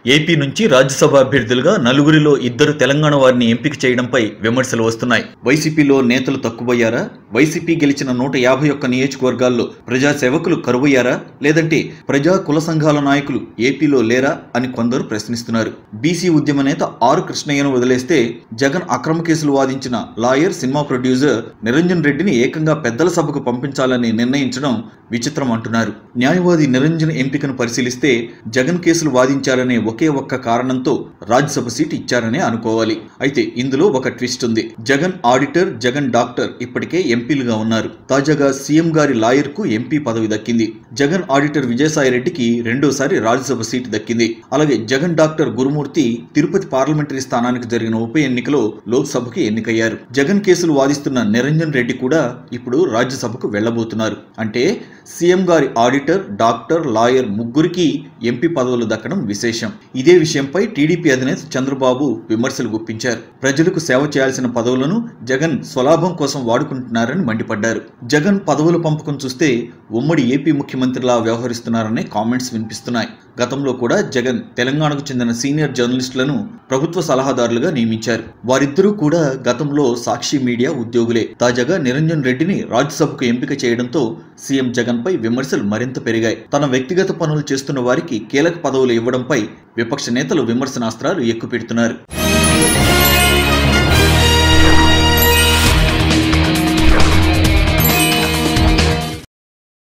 AP నుంచి రాజ్యసభ అభ్యర్థులుగా నలుగురిలో ఇద్దరు తెలంగాణ వారిని ఎంపిక చేయడంపై విమర్శలు వస్తున్నాయి వైసీపీలో నేతలు తక్కువయ్యారా వైసీపీ గెలిచిన నూట యాభై ఒక్క నియోజకవర్గాల్లో ప్రజా సేవకులు కరువయ్యారా లేదంటే ప్రజా కుల సంఘాల నాయకులు ఏపీలో లేరా అని కొందరు ప్రశ్నిస్తున్నారు బీసీ ఉద్యమ నేత ఆరు కృష్ణయ్యను వదిలేస్తే జగన్ అక్రమ కేసులు వాదించిన లాయర్ సినిమా ప్రొడ్యూసర్ నిరంజన్ రెడ్డిని ఏకంగా పెద్దల సభకు పంపించాలని నిర్ణయించడం విచిత్రం అంటున్నారు న్యాయవాది నిరంజన్ ఎంపికను పరిశీలిస్తే జగన్ కేసులు వాదించారనే ఒకే ఒక్క కారణంతో రాజ్యసభ సీటు ఇచ్చారనే అనుకోవాలి అయితే ఇందులో ఒక ట్విస్ట్ ఉంది జగన్ ఆడిటర్ జగన్ డాక్టర్ ఇప్పటికే ఎంపీలుగా ఉన్నారు తాజాగా సీఎం గారి లాయర్ కు ఎంపీ పదవి దక్కింది జగన్ ఆడిటర్ విజయసాయి రెడ్డికి రెండోసారి రాజ్యసభ సీటు దక్కింది అలాగే జగన్ డాక్టర్ గురుమూర్తి తిరుపతి పార్లమెంటరీ స్థానానికి జరిగిన ఉప ఎన్నికలో లోక్సభకు ఎన్నికయ్యారు జగన్ కేసులు వాదిస్తున్న నిరంజన్ రెడ్డి కూడా ఇప్పుడు రాజ్యసభకు వెళ్లబోతున్నారు అంటే సీఎం గారి ఆడిటర్ డాక్టర్ లాయర్ ముగ్గురికి ఎంపీ పదవులు దక్కడం విశేషం ఇదే విషయంపై టీడీపీ అధినేత చంద్రబాబు విమర్శలు గుప్పించారు ప్రజలకు సేవ చేయాల్సిన పదవులను జగన్ స్వలాభం కోసం వాడుకుంటున్నారని మండిపడ్డారు జగన్ పదవుల పంపకం చూస్తే ఉమ్మడి ఏపీ ముఖ్యమంత్రిలా వ్యవహరిస్తున్నారనే కామెంట్స్ వినిపిస్తున్నాయి గతంలో కూడా జగన్ తెలంగాణకు చెందిన సీనియర్ జర్నలిస్టులను ప్రభుత్వ సలహాదారులుగా నియమించారు వారిద్దరూ కూడా గతంలో సాక్షి మీడియా ఉద్యోగులే తాజాగా నిరంజన్ రెడ్డిని రాజ్యసభకు ఎంపిక చేయడంతో సీఎం జగన్ పై విమర్శలు మరింత పెరిగాయి తన వ్యక్తిగత పనులు చేస్తున్న వారికి కీలక పదవులు ఇవ్వడంపై విపక్ష నేతలు విమర్శనాస్త్రాలు ఎక్కుపెడుతున్నారు